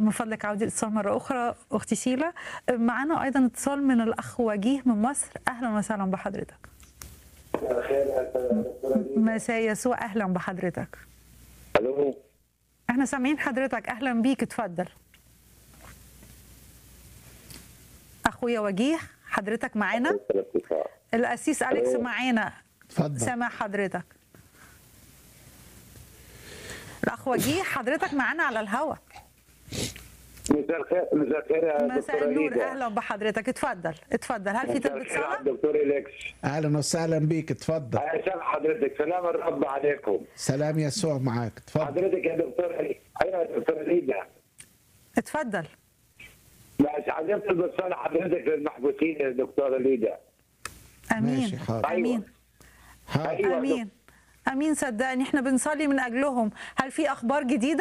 من فضلك عودي الاتصال مره اخرى اختي سيلا معنا ايضا اتصال من الاخ وجيه من مصر اهلا وسهلا بحضرتك مساء يسوع اهلا بحضرتك الو احنا سامعين حضرتك اهلا بيك اتفضل اخويا وجيه حضرتك معانا الاسيس اليكس معانا اتفضل سامع حضرتك الاخ وجيه حضرتك معانا على الهوا مساء الخير مساء الخير يا مساء دكتورة النور ليدا. اهلا بحضرتك اتفضل اتفضل هل في مساء تلبس الخير على صلاه الدكتور إليكس اهلا وسهلا بيك اتفضل عشان حضرتك سلام الرب عليكم سلام يسوع معاك اتفضل حضرتك يا دكتور ايوه يا دكتور ليدا اتفضل بس عايزين تلبس صالح حضرتك للمحبوسين يا دكتورة ليدا امين ماشي، حاضر. امين حاضر. أيوة. امين امين صدقني احنا بنصلي من اجلهم هل في اخبار جديده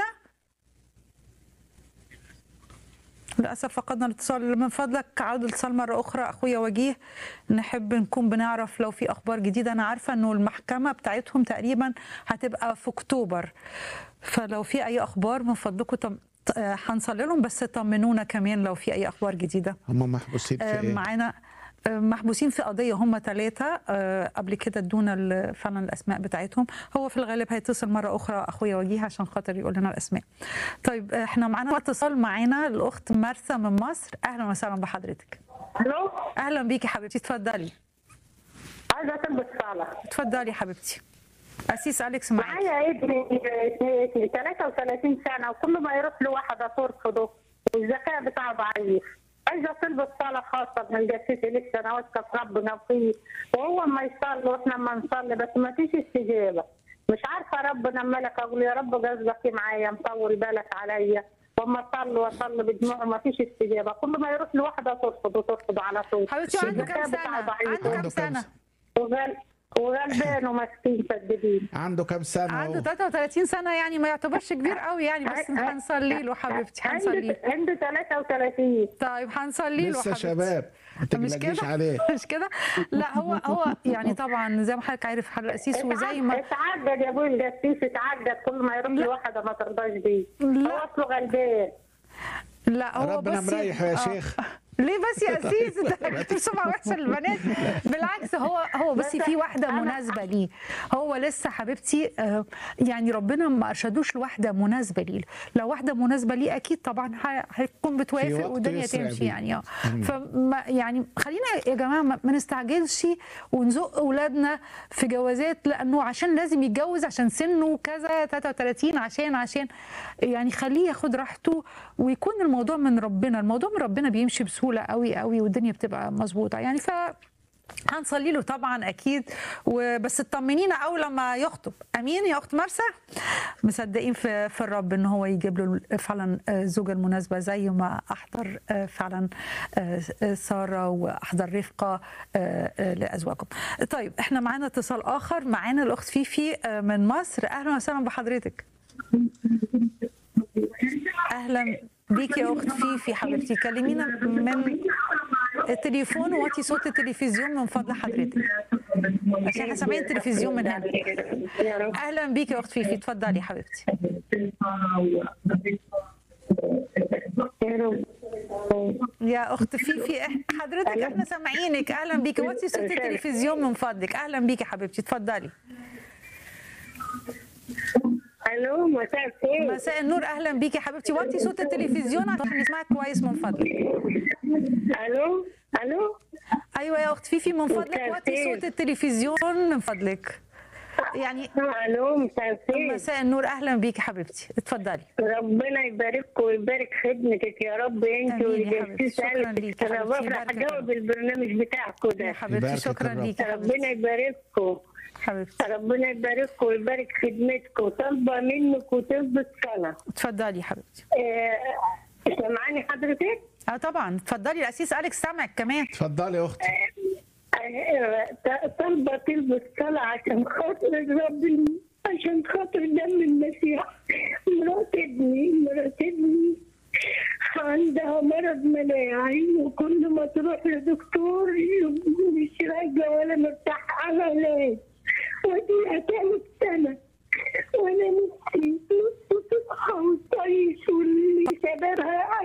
للاسف فقدنا الاتصال من فضلك عود الاتصال مره اخرى اخويا وجيه نحب نكون بنعرف لو في اخبار جديده انا عارفه انه المحكمه بتاعتهم تقريبا هتبقى في اكتوبر فلو في اي اخبار من فضلكم طم... آه، هنصلي لهم بس طمنونا كمان لو في اي اخبار جديده هم محبوسين آه، في ايه؟ معانا آه، محبوسين في قضيه هم ثلاثه قبل كده ادونا ال- فعلا الاسماء بتاعتهم هو في الغالب هيتصل مره اخرى اخويا وجيه عشان خاطر يقول لنا الاسماء طيب آه، احنا معانا اتصال معانا الاخت مرسى من مصر اهلا وسهلا بحضرتك الو اهلا بيكي حبيبتي اتفضلي عايزه تلبس صالة اتفضلي حبيبتي اسيس اليكس معاكي معايا ابني ابني 33 سنه وكل ما يروح لواحده ترفضه والذكاء بتاعه ضعيف عايزه تلبس صاله خاصه من جسدي لسه انا واثقه في ربنا فيه وهو اما يصلي واحنا اما نصلي بس ما فيش استجابه مش عارفه ربنا ملك اقول يا رب قصدك إيه معايا مطول بالك عليا واما اصلي واصلي بدموعه ما فيش استجابه كل ما يروح لواحده ترفضه ترفضه على طول حبيبتي عنده الذكاء كام بتاعه سنه ضعيف. عنده كام عنده كام سنه سنة؟ وغل... وغلبان ومسكين صدقين عنده كام سنه عنده هو؟ 33 سنه يعني ما يعتبرش كبير قوي يعني بس هنصلي له حبيبتي هنصلي له عنده عنده 33 طيب هنصلي له لسه حبيبتي. شباب ما مش تقلقيش كده عليه مش كده لا هو هو يعني طبعا زي ما حضرتك عارف حضرتك القسيس وزي ما اتعدد يا ابوي القسيس اتعدد كل ما يروح لا. لواحده ما ترضاش بيه لا. هو اصله غلبان لا هو ربنا بصي- مريح يا آه. شيخ ليه بس يا اسيس انت بتسمع وحشه للبنات بالعكس هو هو بصي في واحده مناسبه ليه هو لسه حبيبتي آه، يعني ربنا ما ارشدوش لواحده مناسبه ليه لو واحده مناسبه ليه اكيد طبعا ه- هتكون بتوافق وقت والدنيا يسرع تمشي بيه. يعني اه فما يعني خلينا يا جماعه ما ما نستعجلش ونزق اولادنا في جوازات لانه عشان لازم يتجوز عشان سنه كذا 33 عشان عشان يعني خليه ياخد راحته ويكون الموضوع من ربنا الموضوع من ربنا بيمشي بسهوله قوي قوي والدنيا بتبقى مظبوطه يعني ف هنصلي له طبعا اكيد وبس اطمنينا اول لما يخطب امين يا اخت مرسى مصدقين في في الرب ان هو يجيب له فعلا الزوجه المناسبه زي ما احضر فعلا ساره واحضر رفقه لازواجهم. طيب احنا معانا اتصال اخر معانا الاخت فيفي من مصر اهلا وسهلا بحضرتك. اهلا بيك يا اخت فيفي حبيبتي كلمينا من التليفون وطي صوت التلفزيون من فضل حضرتك عشان احنا سامعين التلفزيون من هنا اهلا بيك يا اخت فيفي اتفضلي حبيبتي يا اخت فيفي إح- حضرتك احنا سامعينك اهلا بيكي وطي صوت التلفزيون من فضلك اهلا بيكي حبيبتي اتفضلي الو مساء الخير مساء النور اهلا بيكي حبيبتي وطي صوت التلفزيون عشان نسمعك كويس من فضلك الو الو ايوه يا اخت فيفي من فضلك مساء وطي الخير. صوت التلفزيون من فضلك يعني الو مساء الخير مساء النور اهلا بيكي حبيبتي اتفضلي ربنا يبارككم ويبارك خدمتك يا رب انت آمين يا حبيبتي. والجسيس شكراً ألف. ليك يا انا حبيبتي. بفرح يبارك اجاوب البرنامج بتاعكم يا ده حبيبتي يبارك شكرا الرب. ليكي ربنا حبيبتي يبارككم حبيبتي ربنا يبارككم ويبارك خدمتكم طالبه منك وتثبت سنه اتفضلي حبيبتي آه، سامعاني حضرتك؟ اه طبعا اتفضلي الاسيس اليكس سامعك كمان اتفضلي يا اختي آه، طالبه تلبس صلاه عشان خاطر الرب الم- عشان خاطر دم المسيح مرات ابني مرات ابني عندها مرض مناعي وكل ما تروح لدكتور مش راجعه ولا مرتاحه على علاج ودي ثالث سنه وانا نفسي تصحى وتعيش واللي شبابها